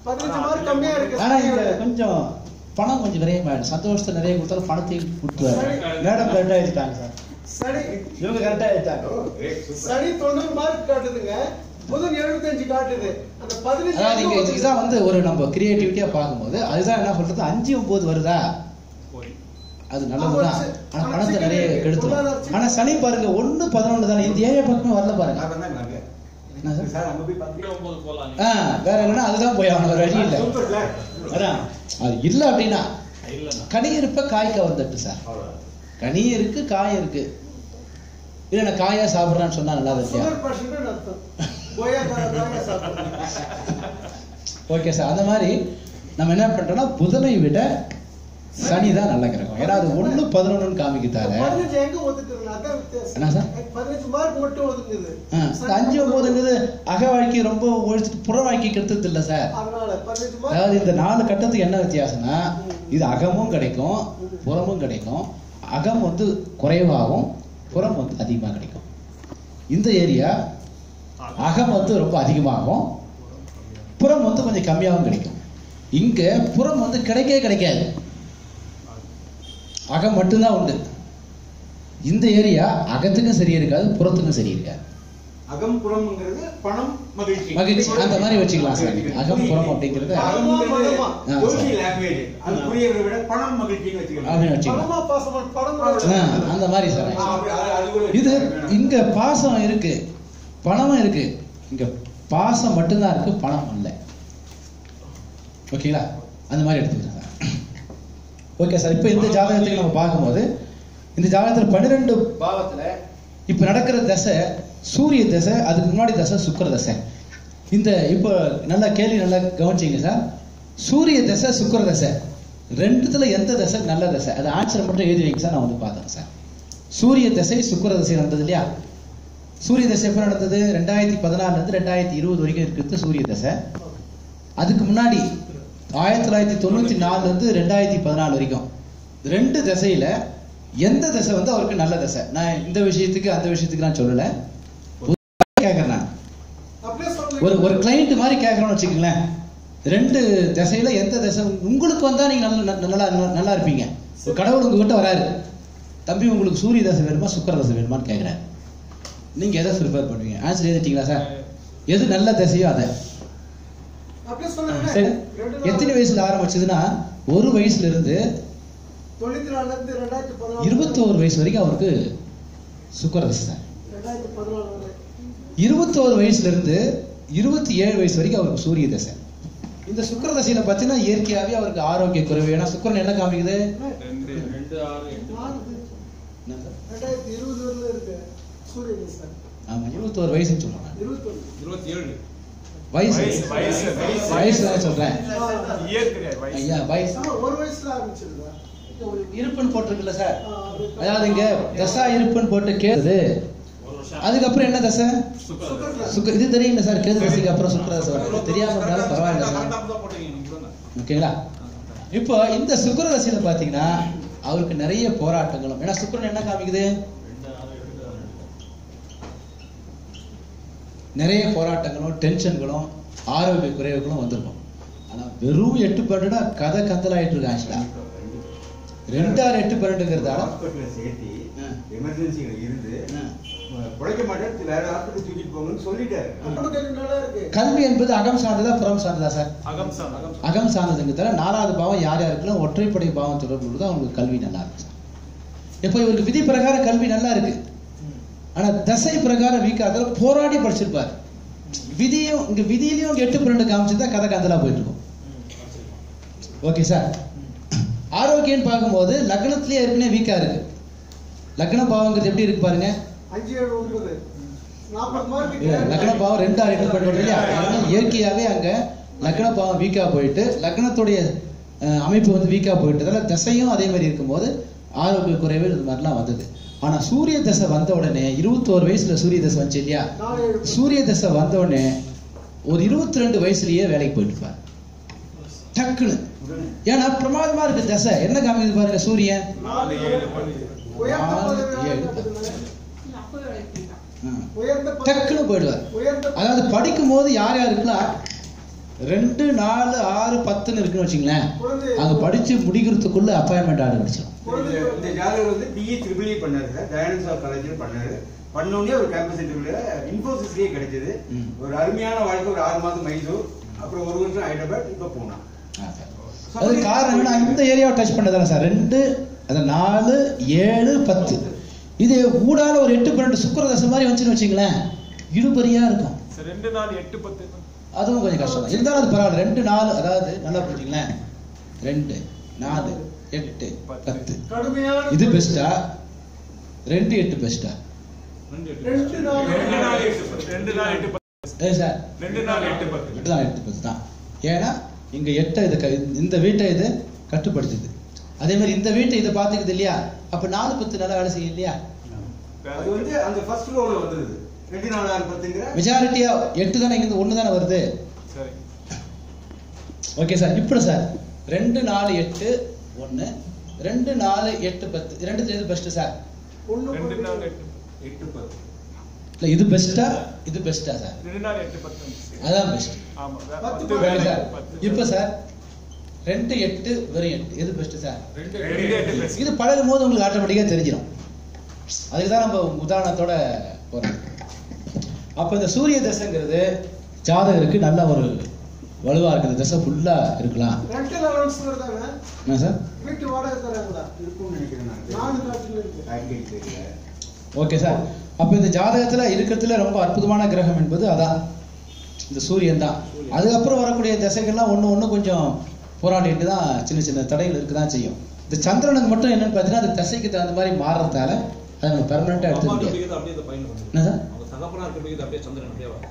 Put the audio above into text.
பதினஞ்சு மார்க் கம்மியா இருக்கு ஆனா இந்த கொஞ்சம் பணம் கொஞ்சம் விரயமாயிடும் சந்தோஷத்தை நிறைய கொடுத்தாலும் பணத்தையும் கொடுத்துருவாரு மேடம் கரெக்டா எழுதிட்டாங்க சார் சரி இவங்க கரெக்டா எழுதிட்டாங்க சரி தொண்ணூறு மார்க் காட்டுதுங்க புதன் எழுபத்தஞ்சு காட்டுது அந்த பதினஞ்சு அதாவது இங்க இது- இதுதான் வந்து ஒரு நம்ம கிரியேட்டிவிட்டியா பார்க்கும்போது அதுதான் என்ன சொல்றது அஞ்சு ஒன்பது வருதா அது நல்லதுதான் ஆனா பணத்தை நிறைய கெடுத்துரும் ஆனா சனி பாருங்க ஒண்ணு பதினொன்னு தானே இந்த ஏரியா பக்கமே வரல பாருங்க என்ன சார்? சார் அங்க போய் பார்த்து ஒன்பது போலாம் ஆ வேற இல்லைன்னா அதுதான் போய் அவன் வழி இல்லை சூப்பர் சார் அதான் அது இல்ல அப்படின்னா இல்லைண்ணா கனி இருப்ப காய்க்க வந்துட்டு சார் அவ்வளவுதான் கனி இருக்கு காய் இருக்கு இல்ல நான் காயா சாப்பிடுறேன்னு சொன்னா நல்லா இருக்கியா சுகர் பர்சன்ட் அர்த்தம் கொய்யா காயா சாப்பிடுறேன் ஓகே சார் அந்த மாதிரி நம்ம என்ன பண்றோம்னா புதனை விட சனி தான் நல்ல கிரகம் ஏன்னா அது ஒண்ணு பதினொன்னு காமிக்குதால பதினஞ்சு எங்க ஒதுக்குதுங்க அதான் வித்தியாசம் என்ன சார்? பதினஞ்சு மார்க் மட்டும் ஒதுக்குது ஆ, இந்த அஞ்சு ஒன்பதுங்கிறது அக வாழ்க்கை ரொம்ப ஒழிச்சிட்டு புற வாழ்க்கை கெடுத்தது இல்ல சார் அதனால பதினஞ்சு அதாவது மார்க் இந்த நாலு கட்டத்துக்கு என்ன வித்தியாசம்னா இது அகமும் கிடைக்கும் புறமும் கிடைக்கும் அகம் வந்து குறைவாகவும் புறம் வந்து அதிகமாக கிடைக்கும் இந்த ஏரியா அகம் வந்து ரொம்ப அதிகமாகும் புறம் வந்து கொஞ்சம் கம்மியாகவும் கிடைக்கும் இங்க புறம் வந்து கிடைக்கவே கிடைக்காது அகம் மட்டும்தான் உண்டு இந்த ஏரியா அகத்துக்கும் சரி இருக்காது புறத்துக்கும் சரி இருக்காது அகம் புறம்ங்கிறது பணம் மகிழ்ச்சி மகிழ்ச்சி அந்த மாதிரி வச்சுக்கலாம் சார் அகம் புறம் அப்படிங்கிறது அகம்ங்கிறது ஆ, social சரி. language. அது புரியறதை விட பணம் மகிழ்ச்சின்னு வச்சுக்கலாம் அப்படின்னு வச்சுக்கலாம் படமா பாசமா படம் ஆ, அந்த மாதிரி சார் ஆ, அப்படி அது- அது கூட இது வச்சுக்கலாம். இங்க பாசம் இருக்கு பணமும் இருக்கு இங்க பாசம் மட்டும்தான் இருக்கு பணம் இல்லை ஓகேங்களா அந்த மாதிரி எடுத்துக்கலாம் ஓகே சார் இப்போ இந்த ஜாதகத்துக்கு நம்ம பார்க்கும்போது இந்த ஜாதகத்துல பன்னிரெண்டு பாவத்துல இப்போ நடக்கிற தசை சூரிய தசை அதுக்கு முன்னாடி தசை சுக்கிர தசை இந்த இப்போ நல்லா கேள்வி நல்லா கவனிச்சிங்க சார் சூரிய தசை சுக்கிர தசை ரெண்டுத்துல எந்த தசை நல்ல தசை அது ஆன்சர் மட்டும் எழுதி வைங்க சார் நான் வந்து பார்த்தேன் சார் சூரிய தசை சுக்கிர தசை நடந்தது இல்லையா சூரிய தசை எப்போ நடந்தது ரெண்டாயிரத்தி பதினாலுல இருந்து ரெண்டாயிரத்தி இருபது வரைக்கும் இருக்கிறது சூரிய தசை அதுக்கு முன்னாடி ஆயிரத்தி தொள்ளாயிரத்தி தொண்ணூத்தி நாலுல இருந்து ரெண்டாயிரத்தி பதினாலு வரைக்கும் ரெண்டு தசையில எந்த தசை வந்து அவருக்கு நல்ல தசை நான் இந்த விஷயத்துக்கு அந்த விஷயத்துக்கு நான் சொல்லல கேட்கறேன் நான் அப்படியே ஒரு சொல்லுங்க ஒரு கிளைண்ட் மாதிரி கேட்கறோம்னு வச்சுக்கோங்களேன் ரெண்டு திசையில எந்த திசை உங்களுக்கு வந்தா நீங்க நல்ல நல்ல- நல்லா நல்லா இருப்பீங்க ஒரு கடவுள் உங்ககிட்ட வராரு தம்பி உங்களுக்கு சூரிய தசை வேணுமா சுக்கிர தசை வேணுமான்னு கேட்குறேன் நீங்க எதை ப்ரிப்பேர் பண்ணுவீங்க ஆன்சர் எழுதிட்டீங்களா சார் எது நல்ல திசையோ அதை அப்படியே சொல்லுங்க சரி ரெண்டு எத்தனை நாள் வயசுல ஆரம்பிச்சதுன்னா ஒரு வயசுல இருந்து தொண்ணூத்தி நாலுல இருந்து ரெண்டாயிரத்தி பதினாலு இருபத்தோரு வயசு வரைக்கும் அவருக்கு சுக்கிர தசை சார் ரெண்டாயிரத்தி பதினாலு வரை இருபத்தோரு வயசுல இருந்து இருபத்தி ஏழு வயசு வரைக்கும் அவருக்கு சூரிய தசை இந்த சுக்கிர தசையில பார்த்தீங்கன்னா இயற்கையாவே அவருக்கு ஆரோக்கிய குறைவு ஏன்னா சுக்கிரன் என்ன காமிக்குது ரெண்டு ரெண்டு ஆறு எட்டு மாறுது. என்ன சார்? ரெண்டாயிரத்தி இருபது வரல இருக்கு சூரிய தேசம் ஆமா இருபத்தோரு வயசுன்னு சொல்றாங்க இருபத்தொன்னு இருபத்தி ஏழு வயசு வயசு, வயசு, வயசு. வயசு தான் சொல்றேன் இயர் கிடையாது வயசு ஐயா வயசு ஆ, ஒரு வயசுல ஆரம்பிச்சிருந்தா இருப்புன்னு போட்டிருக்குல்ல சார் அதாவது இங்க தசா இருப்புன்னு போட்டு கேது ஒரு வருஷம் அதுக்கப்புறம் என்ன தசை சுக்கர் சுக்க இது தெரியுங்க சார் கேது தசைக்கு அப்புறம் சுக்கிர தசை வருது தெரியாம இருந்தாலும் பரவாயில்ல சார் தான் போட்டீங்க நீங்க கூட தான். ஓகேங்களா இப்போ இந்த சுக்கிர தசையில பாத்தீங்கன்னா அவருக்கு நிறைய போராட்டங்களும் ஏன்னா சுக்கிரன் என்ன காமிக்குது ரெண்டு ஆறு எட்டு ஆறு நிறைய போராட்டங்களும் டென்ஷன்களும் ஆரோக்கிய குறைவுகளும் வந்திருக்கும் ஆனா வெறும் எட்டு பன்னெண்டா கதை கந்தலாயிட்டு இருக்கு ஆக்சுவலா ரெண்டாறு எட்டு பன்னெண்டுங்கிறதால ஹாஸ்பிட்டல்ல சேர்த்து ஆ. எமர்ஜென்சில இருந்து ஆ. பிழைக்க மாட்டேன் வேற ஹாஸ்பிட்டல் தூக்கிட்டு போங்கன்னு சொல்லிட்டாரு அப்புறம் கொஞ்சம் நல்லா இருக்கு கல்வி என்பது அகம் சார்ந்ததா புறம் சார்ந்ததா சார் அகம் சார் அகம் அகம் சார்ந்ததுங்க தவிர நாலாவது பாவம் யார் யாருக்கெல்லாம் ஒற்றைப்படை பாவம் தொடர்பு உள்ளதோ அவங்களுக்கு கல்வி நல்லா இருக்கு சார் இப்போ இவருக்கு விதி பிரகாரம் கல்வி நல்லா இருக்கு ஆனா தசை பிரகாரம் வீக்கா இருக்கிற போராடி படிச்சிருப்பார் விதியும் இங்க விதியிலையும் இங்க எட்டு பன்னெண்டு காமிச்சிருந்தா கதை கந்தலா போயிட்டு இருக்கும் ஓகே சார் ஆரோக்கியம்னு பார்க்கும்போது லக்னத்திலேயே ஏற்கனவே வீக்கா இருக்கு லக்ன பாவங்கிறது எப்படி இருக்கு பாருங்க அஞ்சு ஏழு ஒன்பது நாற்பது மார்க் இல்ல, லக்ன பாவம் ரெண்டு ஆறு எட்டு பன்னெண்டு இல்லையா ஏன்னா இயற்கையாவே அங்க லக்ன பாவம் வீக்கா போயிட்டு லக்னத்துடைய அஹ், அமைப்பு வந்து வீக்கா போயிட்டு அதனால தசையும் அதே மாதிரி இருக்கும்போது ஆரோக்கிய குறைவு இது மாதிரிலாம் வந்தது ஆனா சூரிய தசை வந்த உடனே இருபத்தோரு வயசுல சூரிய தசை வந்துச்சு இல்லையா நாலு ஏழு சூரிய தசை வந்த உடனே ஒரு இருபத்தி ரெண்டு வயசுலயே வேலைக்கு போயிட்டு இருப்பார் டக்குன்னு ஏன்னா பிரமாதமா இருக்கு தசை என்ன காமிக்குது பாருங்க சூரியன் நாலு ஏழு ஒன்று உயர்ந்த நாலு, பதவி ஏழு. காட்டுதுங்க. ஆ. உயர்ந்த பதவி- டக்குன்னு போயிடுவார் உயர்ந்த அதாவது படிக்கும் போது யார் யாருக்கெல்லாம் ரெண்டு நாலு ஆறு பத்துன்னு இருக்குன்னு வச்சுங்களேன் குழந்தை அங்க படிச்சு முடிக்கிறதுக்குள்ள அப்பாயின்மெண்ட் ஆர்டர் கிடைச்சிடும் குழந்தை இந்த- இந்த ஜாதகர் வந்து பிஇ ட்ரிபிள் இ பண்ணாரு சார் தயானந்தா காலேஜில் பண்ணாரு பண்ணோடனே ஒரு கேம்பஸ் இன்டர்வியூல இன்ஃபோசிஸ்லயே கிடைச்சது ம். ஒரு அருமையான வாழ்க்கை ஒரு ஆறு மாதம் மைசூர் அப்புறம் ஒரு வருஷம் ஹைதராபாத் இப்போ பூனா ஆ, சார். அது காரணம் என்னன்னா இந்த ஏரியாவை டச் பண்ணதானே சார் ரெண்டு அது நாலு ஏழு பத்து இது ஊடால ஒரு எட்டு பன்னெண்டு சுக்கர தசை மாதிரி வந்துச்சுன்னு வச்சுங்களேன் இழுபறியா இருக்கும் சரி, ரெண்டு நாள் எட்டு பத்து அதுவும் கொஞ்சம் கஷ்டம் தான் இருந்தாலும் அது பரவாயில்ல ரெண்டு நாலு அதாவது நல்லா புரிஞ்சுங்களேன் ரெண்டு நாலு எட்டு பத்து கடுமையான இது பெஸ்டா ரெண்டு எட்டு பெஸ்டா ரெண்டு எட்டு. ரெண்டு நாள் ரெண்டு நாள் எட்டு பத்து ரெண்டு நாள் எட்டு பத்து ஏ சார் ரெண்டு நாள் எட்டு பத்து எட்டு தான் எட்டு பத்து தான் ஏன்னா இங்க எட்டை இது க- இந்த வீட்டை இது கட்டுப்படுத்துது அதே மாதிரி இந்த வீட்டை இதை பார்த்துக்குது இல்லையா அப்ப நாலு பத்து நல்லா வேலை செய்யும் இல்லையா அது வந்து அந்த ஃபர்ஸ்ட் ரோல வந்துருது ரெண்டு நாள் ஆறு பத்துங்கிற மெஜாரிட்டியா எட்டு தானே இங்க ஒன்று தானே வருது சரி ஓகே சார் இப்படி சார் ரெண்டு நாலு எட்டு ஒன்று ரெண்டு நாலு எட்டு பத்து ரெண்டு எது பெஸ்ட்டு சார் ஒண்ணு ரெண்டு நாள் போட்டு- எட்டு எட்டு பத்து இல்லை இது பெஸ்ட்டா இது பெஸ்ட்டா சார் ரெண்டு நாள் எட்டு பத்து வந்துச்சு. அதான் பெஸ்ட் ஆமா வே- பத்து பத்து பத்து ஓகே வேலை சார் பத்து இப்போ சார் ரெண்டு எட்டு வெறும் எட்டு எது பெஸ்ட் சார் ரெண்டு எட்டு best. இது பழகும் போது உங்களுக்கு ஆட்டோமேட்டிக்காக தெரிஞ்சிடும் அதுக்கு தான் நம்ம உதாரணத்தோட போறோம் அப்போ இந்த சூரிய தசைங்கிறது ஜாதகருக்கு நல்ல ஒரு வலுவா இருக்குது தசை ஃபுல்லா இருக்கலாம் ரெண்டல் அலவன்ஸ் வருதாங்க என்ன சார் வீட்டு வாடகை தராங்களா இருக்கும்னு நினைக்கிறேன் நான் நாலு காட்டுல இருக்கு ஐடி தெரியல ஓகே சார் அப்போ இந்த ஜாதகத்துல இருக்கிறதுல ரொம்ப அற்புதமான கிரகம் என்பது அதான் இந்த சூரியன் தான் அதுக்கப்புறம் வரக்கூடிய திசைகள்லாம் ஒண்ணு ஒண்ணு கொஞ்சம் போராடிட்டு தான் சின்ன சின்ன தடைகள் இருக்க தான் செய்யும் இந்த சந்திரனுக்கு மட்டும் என்னன்னு பார்த்தீங்கன்னா அது திசைக்கு தகுந்த மாதிரி மாறுறதால அதை நம்ம பெர்மனெண்ட்டாக எடுத்துக்க அம்மா முடியாது அப்படியே அப்படியே இந்த பையன் வந்து என்ன சார் அவங்க தகப்பனா இருக்க அப்படியே சந்திரன் அப்படியே